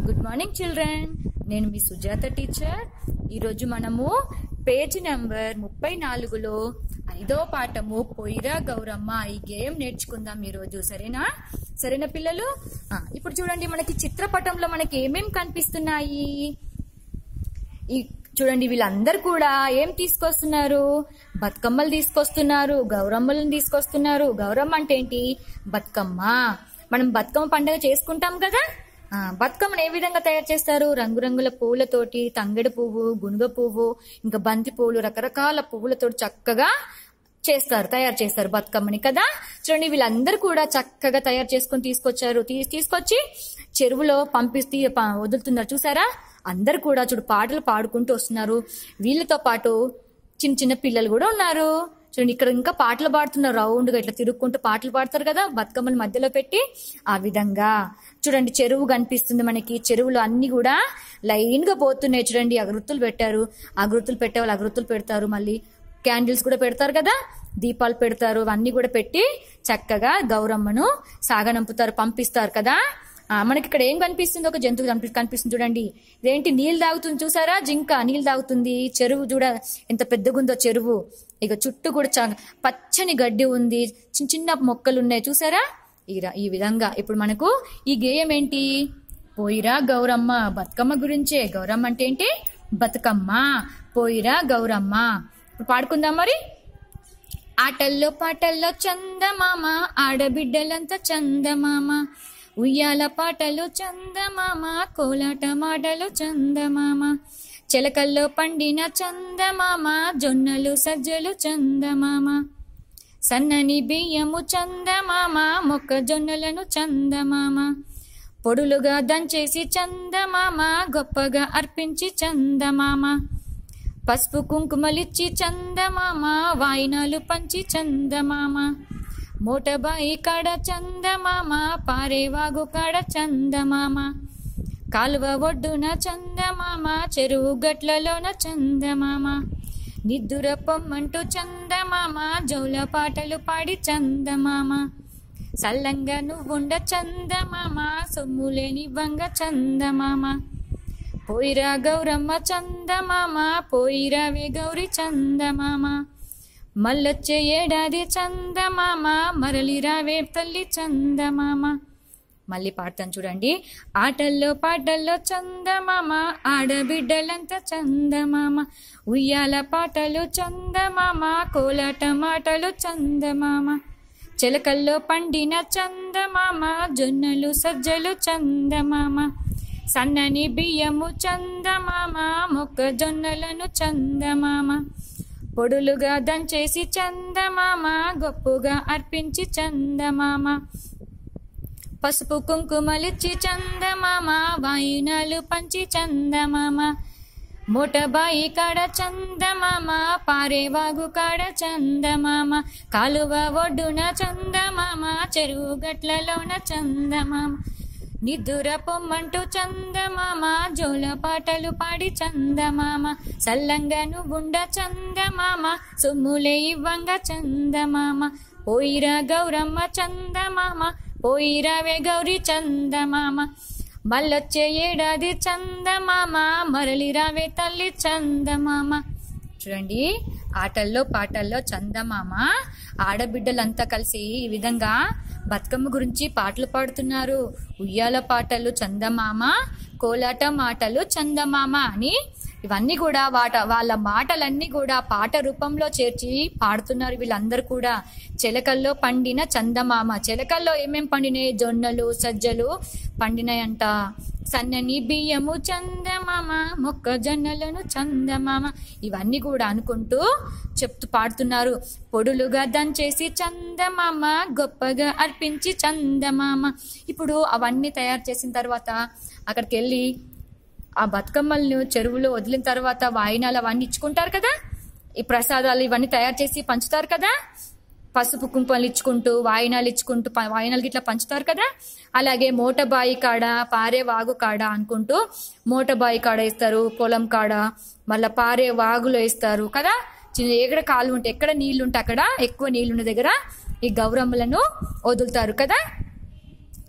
Good morning children నేను మీ Sujatha teacher ఈరోజు మనము పేజ్ నెంబర్ ముప్పై నాలుగులో ఐదో పాఠము పొయ్యిరా గౌరమ్మ ఈ గేమ్ నేర్చుకుందాం ఈరోజు సరేనా సరేనా పిల్లలు ఆ, ఇప్పుడు చూడండి మనకి చిత్రపటంలో మనకి ఏమేం కనిపిస్తున్నాయి ఈ చూడండి వీళ్ళందరూ కూడా ఏం తీసుకొస్తున్నారు బతుకమ్మలు తీసుకొస్తున్నారు గౌరమ్మలను తీసుకొస్తున్నారు గౌరమ్మ అంటే ఏంటి బతుకమ్మ మనం బతుకమ్మ పండుగ చేసుకుంటాం కదా ఆ, బతుకమ్మను ఏ విధంగా తయారు చేస్తారు రంగురంగుల పువ్వులతోటి తంగెడు పువ్వు గునుగ పువ్వు ఇంకా బంతి పువ్వులు రకరకాల పువ్వులతోటి చక్కగా చేస్తారు తయారు చేస్తారు బతుకమ్మని కదా చూడండి వీళ్ళందరూ కూడా చక్కగా తయారు చేసుకొని తీసుకొచ్చారు తీ- తీసుకొచ్చి చెరువులో పంపిస్తీ ప- వదులుతున్నారు చూసారా అందరు కూడా చూడు పాటలు పాడుకుంటూ వస్తున్నారు వీళ్ళతో పాటు చిన్న చిన్న పిల్లలు కూడా ఉన్నారు చూడండి ఇక్కడ ఇంకా పాటలు పాడుతున్నారు రౌండ్ గా ఇట్లా తిరుక్కుంటూ పాటలు పాడతారు కదా బతుకమ్మని మధ్యలో పెట్టి ఆ విధంగా చూడండి చెరువు కనిపిస్తుంది మనకి చెరువులో అన్ని కూడా లైన్ గా పోతున్నాయి చూడండి అగరుత్తులు పెట్టారు అగరుత్తులు పెట్టే వాళ్ళు అగరుత్తులు పెడతారు మళ్ళీ క్యాండిల్స్ కూడా పెడతారు కదా దీపాలు పెడతారు అవన్నీ కూడా పెట్టి చక్కగా గౌరమ్మను సాగనంపుతారు పంపిస్తారు కదా ఆ, మనకి ఇక్కడ ఏం కనిపిస్తుంది ఒక జంతువు కనిపి- కనిపిస్తుంది చూడండి ఇదేంటి నీళ్ళు తాగుతుంది చూసారా జింక నీళ్ళు తాగుతుంది చెరువు చూడ ఎంత పెద్దగుందో చెరువు ఇక చుట్టూ కూడా చ- పచ్చని గడ్డి ఉంది చిన్న చిన్న మొక్కలు ఉన్నాయి చూసారా ఈ ర- ఈ విధంగా ఇప్పుడు మనకు ఈ గేయం ఏంటి పోయిరా గౌరమ్మ బతుకమ్మ గురించే గౌరమ్మ అంటే ఏంటి బతుకమ్మ పోయిరా గౌరమ్మ ఇప్పుడు పాడుకుందాం మరి ఆటల్లో పాటల్లో చందమామ ఆడబిడ్డలంతా చందమామ ఉయ్యాల పాటలు చందమామ కోలాట మాటలు చందమామ చిలకల్లో పండిన చందమామ జొన్నలు సజ్జలు చందమామ సన్నని బియ్యము చందమామ మొక్కజొన్నలను చందమామ పొడులుగా దంచేసి చందమామ గొప్పగా అర్పించి చందమామ పసుపు కుంకుమలిచ్చి చందమామ వాయినాలు పంచి చందమామ మూటబాయి కాడ చందమామ పారేవాగు కాడ చందమామ కాలువ ఒడ్డున చందమామ చెరువు గట్లలోన చందమామ నిద్దుర పొమ్మంటూ చందమామ జౌల పాటలు పాడి చందమామ సల్లంగా నువ్వుండ చందమామ సొమ్ములేని వంగ చందమామ పోయిరా గౌరమ్మ చందమామ పోయిరావే గౌరి చందమామ మళ్ళొచ్చే ఏడాది చందమామ మరలిరావే తల్లి చందమామ మళ్ళీ పాడతాను చూడండి ఆటల్లో పాటల్లో చందమామ ఆడబిడ్డలంతా చందమామ ఉయ్యాల పాటలు చందమామ కోలాట మాటలు చందమామ చిలకల్లో పండిన చందమామ జొన్నలు సజ్జలు చందమామ సన్నని బియ్యము చందమామ మొక్కజొన్నలను చందమామ పొడులుగా దంచేసి చందమామ గొప్పగా అర్పించి చందమామ పసుపు కుంకుమలిచ్చి చందమామ వాయినాలు పంచి చందమామ మూటబాయి కాడ చందమామ పారేవాగు కాడ చందమామ కాలువ ఒడ్డున చందమామ చెరువు గట్లలోన చందమామ నిద్దుర పొమ్మంటూ చందమామ జోల పాటలు పాడి చందమామ సల్లంగా నువ్వుండ చందమామ సొమ్ములే ఇవ్వంగా చందమామ పోయిరా గౌరమ్మ చందమామ పోయిరావే గౌరి చందమామ మళ్ళొచ్చే ఏడాది చందమామ మరలిరావే తల్లి చందమామ చూడండి ఆటల్లో పాటల్లో చందమామ ఆడబిడ్డలంతా కలిసి ఈ విధంగా బతుకమ్మ గురించి పాటలు పాడుతున్నారు ఉయ్యాల పాటలు చందమామ కోలాట మాటలు చందమామ అని ఇవన్నీ కూడా వాట వాళ్ళ మాటలన్నీ కూడా పాట రూపంలో చేర్చి పాడుతున్నారు వీళ్ళందరూ కూడా చిలకల్లో పండిన చందమామ చిలకల్లో ఏమేం పండినాయి జొన్నలు సజ్జలు పండినాయంట సన్నని బియ్యము చందమామ మొక్కజొన్నలను చందమామ ఇవన్నీ కూడా అనుకుంటూ చెప్తూ పాడుతున్నారు పొడులుగా దంచేసి చందమామ గొప్పగా అర్పించి చందమామ ఇప్పుడు అవన్నీ తయారు చేసిన తర్వాత అక్కడికి వెళ్ళి ఆ బతుకమ్మలను చెరువులో వదిలిన తర్వాత వాయినాలు అవన్నీ ఇచ్చుకుంటారు కదా ఈ ప్రసాదాలు ఇవన్నీ తయారు చేసి పంచుతారు కదా పసుపు కుంకుమలు ఇచ్చుకుంటూ వాయినాలు ఇచ్చుకుంటూ ప- వాయినాలు ఇట్లా పంచుతారు కదా అలాగే మోటబాయి కాడ పారే వాగు కాడ అనుకుంటూ మోటబాయి కాడ వేస్తారు పొలం కాడ మళ్ళీ పారే వాగులో వేస్తారు కదా చిన్న ఎక్కడ కాలు ఉంటే ఎక్కడ నీళ్లు ఉంటే అక్కడ ఎక్కువ నీళ్లు ఉన్న దగ్గర ఈ గౌరమ్మలను వదులుతారు కదా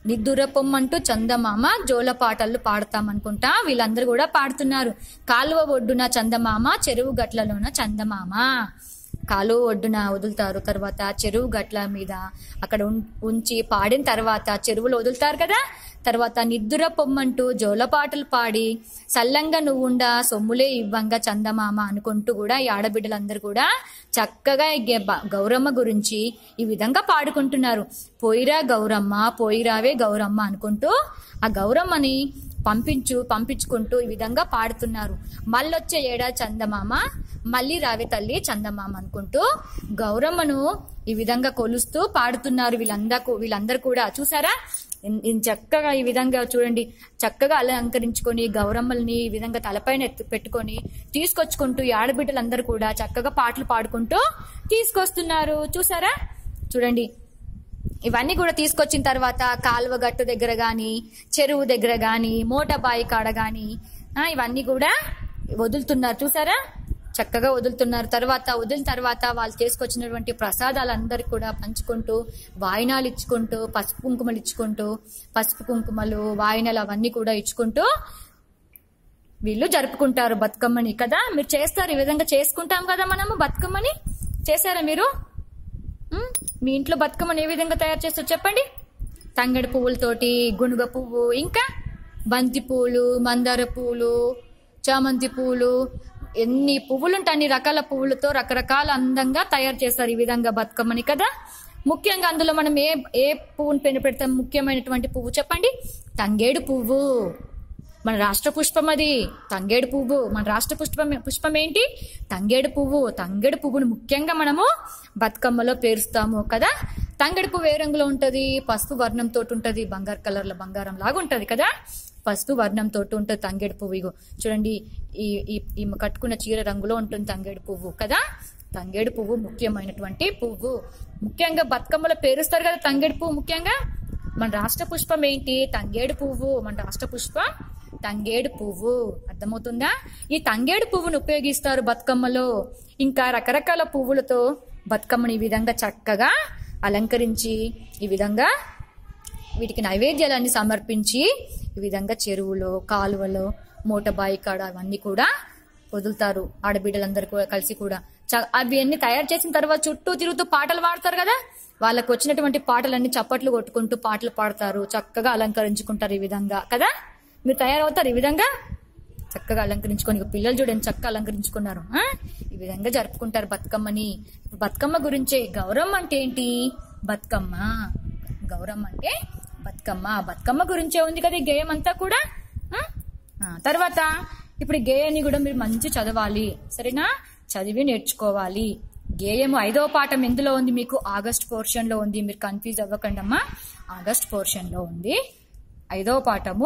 నిద్దుర పొమ్మంటూ చందమామ జోల పాటలు పాడతాం అనుకుంటా వీళ్ళందరూ కూడా పాడుతున్నారు కాలువ ఒడ్డున చందమామ చెరువు గట్లలోన చందమామ కాలువ ఒడ్డున వదులుతారు తర్వాత చెరువు గట్ల మీద అక్కడ ఉం- ఉంచి పాడిన తర్వాత చెరువులో వదులుతారు కదా తర్వాత నిద్దుర పొమ్మంటూ జోల పాటలు పాడి సల్లంగా నువ్వుండా సొమ్ములే ఇవ్వంగా చందమామ అనుకుంటూ కూడా ఈ ఆడబిడ్డలందరూ కూడా చక్కగా ఈ గె- బ- గౌరమ్మ గురించి ఈ విధంగా పాడుకుంటున్నారు పోయిరా గౌరమ్మ పోయిరావే గౌరమ్మ అనుకుంటూ ఆ గౌరమ్మని పంపించు పంపించుకుంటూ ఈ విధంగా పాడుతున్నారు మళ్ళొచ్చే ఏడా చందమామ మళ్ళీ రావే తల్లి చందమామ అనుకుంటూ గౌరమ్మను ఈ విధంగా కొలుస్తూ పాడుతున్నారు వీళ్ళందరూ వీళ్ళందరూ కూడా చూసారా ఇన్- ఇన్ చక్కగా ఈ విధంగా చూడండి చక్కగా అలంకరించుకొని గౌరమ్మల్ని ఈ విధంగా తలపైన ఎత్తు పెట్టుకొని తీసుకొచ్చుకుంటూ ఈ ఆడబిడ్డలందరూ కూడా చక్కగా పాటలు పాడుకుంటూ తీసుకొస్తున్నారు చూసారా చూడండి ఇవన్నీ కూడా తీసుకొచ్చిన తర్వాత కాలువ గట్టు దగ్గర గాని చెరువు దగ్గర గాని మోటబాయి కాడ గాని ఆ, ఇవన్నీ కూడా వదులుతున్నారు చూసారా చక్కగా వదులుతున్నారు తర్వాత వదిలిన తర్వాత వాళ్ళు చేసుకొచ్చినటువంటి ప్రసాదాలు అందరికి కూడా పంచుకుంటూ వాయినాలు ఇచ్చుకుంటూ పసుపు కుంకుమలు ఇచ్చుకుంటూ పసుపు కుంకుమలు వాయినాలు అవన్నీ కూడా ఇచ్చుకుంటూ వీళ్ళు జరుపుకుంటారు బతుకమ్మని కదా మీరు చేస్తారు ఈ విధంగా చేసుకుంటాం కదా మనము బతుకమ్మని చేశారా మీరు ఉమ్, మీ ఇంట్లో బతుకమ్మని ఏ విధంగా తయారు చేస్తారు చెప్పండి తంగడి పువ్వులతోటి గునుగ పువ్వు ఇంకా బంతి పూలు మందార పూలు చామంతి పూలు ఎన్ని పువ్వులు ఉంటాయి అన్ని రకాల పువ్వులతో రకరకాల అందంగా తయారు చేస్తారు ఈ విధంగా బతుకమ్మని కదా ముఖ్యంగా అందులో మనం ఏ ఏ పువ్వుని పెన పెడతాం ముఖ్యమైనటువంటి పువ్వు చెప్పండి తంగేడు పువ్వు మన రాష్ట్ర పుష్పం అది తంగేడు పువ్వు మన రాష్ట్ర పుష్పం పుష్పం ఏంటి తంగేడు పువ్వు తంగేడు పువ్వును ముఖ్యంగా మనము బతుకమ్మలో పేరుస్తాము కదా తంగేడు పువ్వు ఏ రంగులో ఉంటది పసుపు వర్ణంతో ఉంటది బంగారు కలర్ లో బంగారం లాగా ఉంటది కదా పసుపు వర్ణంతో ఉంటది తంగేడు పువ్వు ఇగో చూడండి ఈ ఈ ఈ కట్టుకున్న చీర రంగులో ఉంటుంది తంగేడు పువ్వు కదా తంగేడు పువ్వు ముఖ్యమైనటువంటి పువ్వు ముఖ్యంగా బతుకమ్మలో పేరుస్తారు కదా తంగేడు పువ్వు ముఖ్యంగా మన రాష్ట్ర పుష్పం ఏంటి తంగేడు పువ్వు మన రాష్ట్ర పుష్పం తంగేడు పువ్వు అర్థమవుతుందా ఈ తంగేడు పువ్వును ఉపయోగిస్తారు బతుకమ్మలో ఇంకా రకరకాల పువ్వులతో బతుకమ్మని ఈ విధంగా చక్కగా అలంకరించి ఈ విధంగా వీటికి నైవేద్యాలన్నీ సమర్పించి ఈ విధంగా చెరువులో కాలువలో మూటబాయి కాడ అవన్నీ కూడా వదులుతారు ఆడబిడ్డలందరూ కూడా కలిసి కూడా చ- అవి అన్ని తయారు చేసిన తర్వాత చుట్టూ తిరుగుతూ పాటలు పాడతారు కదా వాళ్ళకు వచ్చినటువంటి పాటలన్నీ చప్పట్లు కొట్టుకుంటూ పాటలు పాడతారు చక్కగా అలంకరించుకుంటారు ఈ విధంగా కదా మీరు తయారవుతారు ఈ విధంగా చక్కగా అలంకరించుకొని ఇక పిల్లలు చూడండి చక్కగా అలంకరించుకున్నారు ఆ? ఈ విధంగా జరుపుకుంటారు బతుకమ్మని బతుకమ్మ గురించే గౌరవం అంటే ఏంటి బతుకమ్మ గౌరవం అంటే బతుకమ్మ బతుకమ్మ గురించే ఉంది కదా ఈ గేయం అంతా కూడా ఆ? ఆ, తర్వాత ఇప్పుడు ఈ గేయాన్ని కూడా మీరు మంచి చదవాలి సరేనా చదివి నేర్చుకోవాలి గేయము ఐదవ పాఠం ఎందులో ఉంది మీకు ఆగస్ట్ పోర్షన్ లో ఉంది మీరు కన్ఫ్యూజ్ అవ్వకండి అమ్మా ఆగస్ట్ పోర్షన్ లో ఉంది ఐదవ పాఠము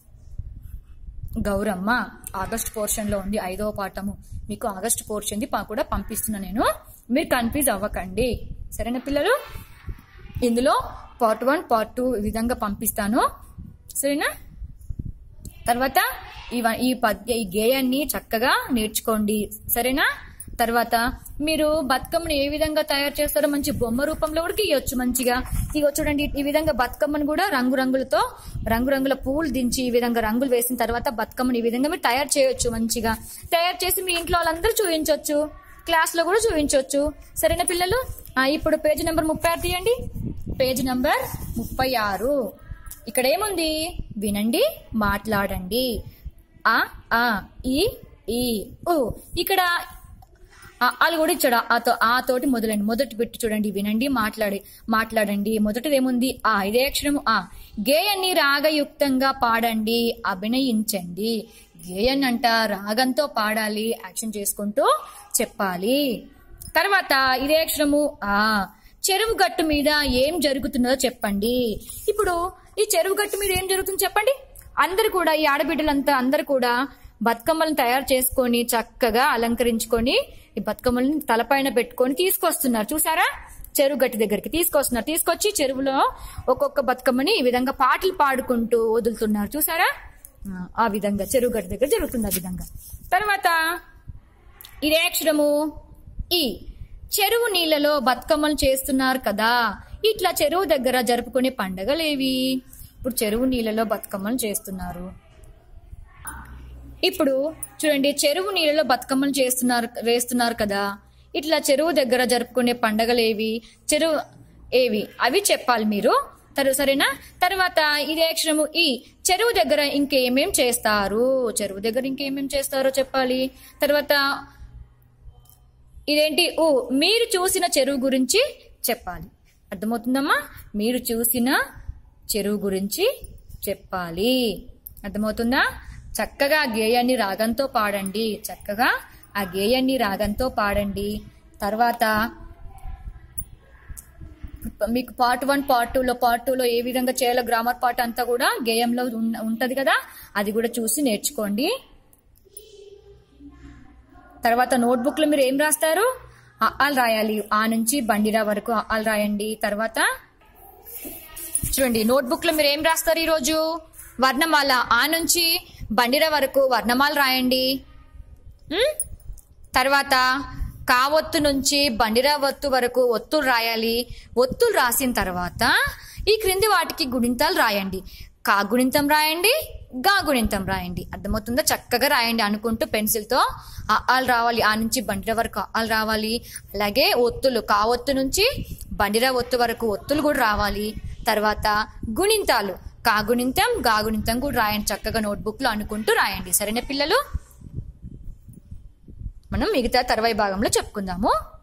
గౌరమ్మ ఆగస్ట్ పోర్షన్ లో ఉంది ఐదవ పాఠము మీకు ఆగస్ట్ పోర్షన్ కూడా పంపిస్తున్నా నేను మీరు కన్ఫ్యూజ్ అవ్వకండి సరేనా పిల్లలు ఇందులో పార్ట్ వన్ పార్ట్ టూ ఈ విధంగా పంపిస్తాను సరేనా తర్వాత ఇవ- ఈ పద్య ఈ గేయాన్ని చక్కగా నేర్చుకోండి సరేనా తర్వాత మీరు బతుకమ్మను ఏ విధంగా తయారు చేస్తారో మంచి బొమ్మ రూపంలో కూడా గీయొచ్చు మంచిగా ఇగో చూడండి ఈ విధంగా బతుకమ్మను కూడా రంగురంగులతో రంగురంగుల పువ్వులు దించి ఈ విధంగా రంగులు వేసిన తర్వాత బతుకమ్మను ఈ విధంగా మీరు తయారు చేయొచ్చు మంచిగా తయారు చేసి మీ ఇంట్లో వాళ్ళందరూ చూపించవచ్చు క్లాస్ లో కూడా చూపించవచ్చు సరేనా పిల్లలు ఆ, ఇప్పుడు పేజ్ నెంబర్ ముప్పై ఆరు తీయండి పేజ్ నెంబర్ ముప్పై ఆరు ఇక్కడ ఏముంది వినండి మాట్లాడండి ఆ ఆ ఈ ఈ ఉ ఇక్కడ ఆ, అది కూడా ఇచ్చాడు ఆ తో ఆ తోటి మొదలండి మొదటి పెట్టి చూడండి వినండి మాట్లాడి మాట్లాడండి మొదటిది ఏముంది ఆ ఇదే అక్షరము ఆ గేయాన్ని రాగయుక్తంగా పాడండి అభినయించండి గేయన్ అంట రాగంతో పాడాలి యాక్షన్ చేసుకుంటూ చెప్పాలి తర్వాత ఇదే అక్షరము ఆ చెరువు గట్టు మీద ఏం జరుగుతున్నదో చెప్పండి ఇప్పుడు ఈ చెరువు గట్టు మీద ఏం జరుగుతుందో చెప్పండి అందరు కూడా ఈ ఆడబిడ్డలంతా అందరు కూడా బతుకమ్మలను తయారు చేసుకొని చక్కగా అలంకరించుకొని ఈ బతుకమ్మలను తలపైన పెట్టుకొని తీసుకొస్తున్నారు చూసారా చెరువు గట్టి దగ్గరికి తీసుకొస్తున్నారు తీసుకొచ్చి చెరువులో ఒక్కొక్క బతుకమ్మని ఈ విధంగా పాటలు పాడుకుంటూ వదులుతున్నారు చూసారా ఆ, ఆ విధంగా చెరువు గట్టి దగ్గర జరుగుతుంది ఆ విధంగా తర్వాత ఇదే అక్షరము ఈ చెరువు నీళ్ళలో బతుకమ్మలు చేస్తున్నారు కదా ఇట్లా చెరువు దగ్గర జరుపుకునే పండగలేవి ఇప్పుడు చెరువు నీళ్ళలో బతుకమ్మలు చేస్తున్నారు ఇప్పుడు చూడండి చెరువు నీళ్ళలో బతుకమ్మలు చేస్తున్నారు వేస్తున్నారు కదా ఇట్లా చెరువు దగ్గర జరుపుకునే పండగలు ఏవి చెరువు ఏవి అవి చెప్పాలి మీరు తరు సరేనా తర్వాత ఇదే అక్షరము ఈ చెరువు దగ్గర ఇంకేమేం చేస్తారు చెరువు దగ్గర ఇంకేమేం చేస్తారో చెప్పాలి తర్వాత ఇదేంటి ఓ మీరు చూసిన చెరువు గురించి చెప్పాలి అర్థమవుతుందమ్మా మీరు చూసిన చెరువు గురించి చెప్పాలి అర్థమవుతుందా చక్కగా ఆ గేయాన్ని రాగంతో పాడండి చక్కగా ఆ గేయాన్ని రాగంతో పాడండి తర్వాత మీకు పార్ట్ వన్ పార్ట్ టూలో పార్ట్ టూలో ఏ విధంగా చేయాలో గ్రామర్ పార్ట్ అంతా కూడా గేయంలో ఉన్న- ఉంటది కదా అది కూడా చూసి నేర్చుకోండి తర్వాత నోట్బుక్ లో మీరు ఏం రాస్తారు అఆలు రాయాలి ఆ నుంచి బండిరా వరకు అఆలు రాయండి తర్వాత చూడండి నోట్బుక్ లో మీరు ఏం రాస్తారు ఈరోజు వర్ణమాల ఆ నుంచి బండిరా వరకు వర్ణమాల రాయండి ఉమ్? తర్వాత కావొత్తు నుంచి బండిరా ఒత్తు వరకు ఒత్తులు రాయాలి ఒత్తులు రాసిన తర్వాత ఈ క్రింది వాటికి గుణింతాలు రాయండి కా గుణింతం రాయండి గా గుణింతం రాయండి అర్థమవుతుందా చక్కగా రాయండి అనుకుంటూ పెన్సిల్తో ఆలు రావాలి ఆ నుంచి బండిరా వరకు ఆలు రావాలి అలాగే ఒత్తులు కా ఒత్తు నుంచి బండిరా ఒత్తు వరకు ఒత్తులు కూడా రావాలి తర్వాత గుణింతాలు కా గుణింతం గా గుణింతం కూడా రాయండి చక్కగా నోట్బుక్లో అనుకుంటూ రాయండి సరేనా పిల్లలు మనం మిగతా తర్వాయి భాగంలో చెప్పుకుందాము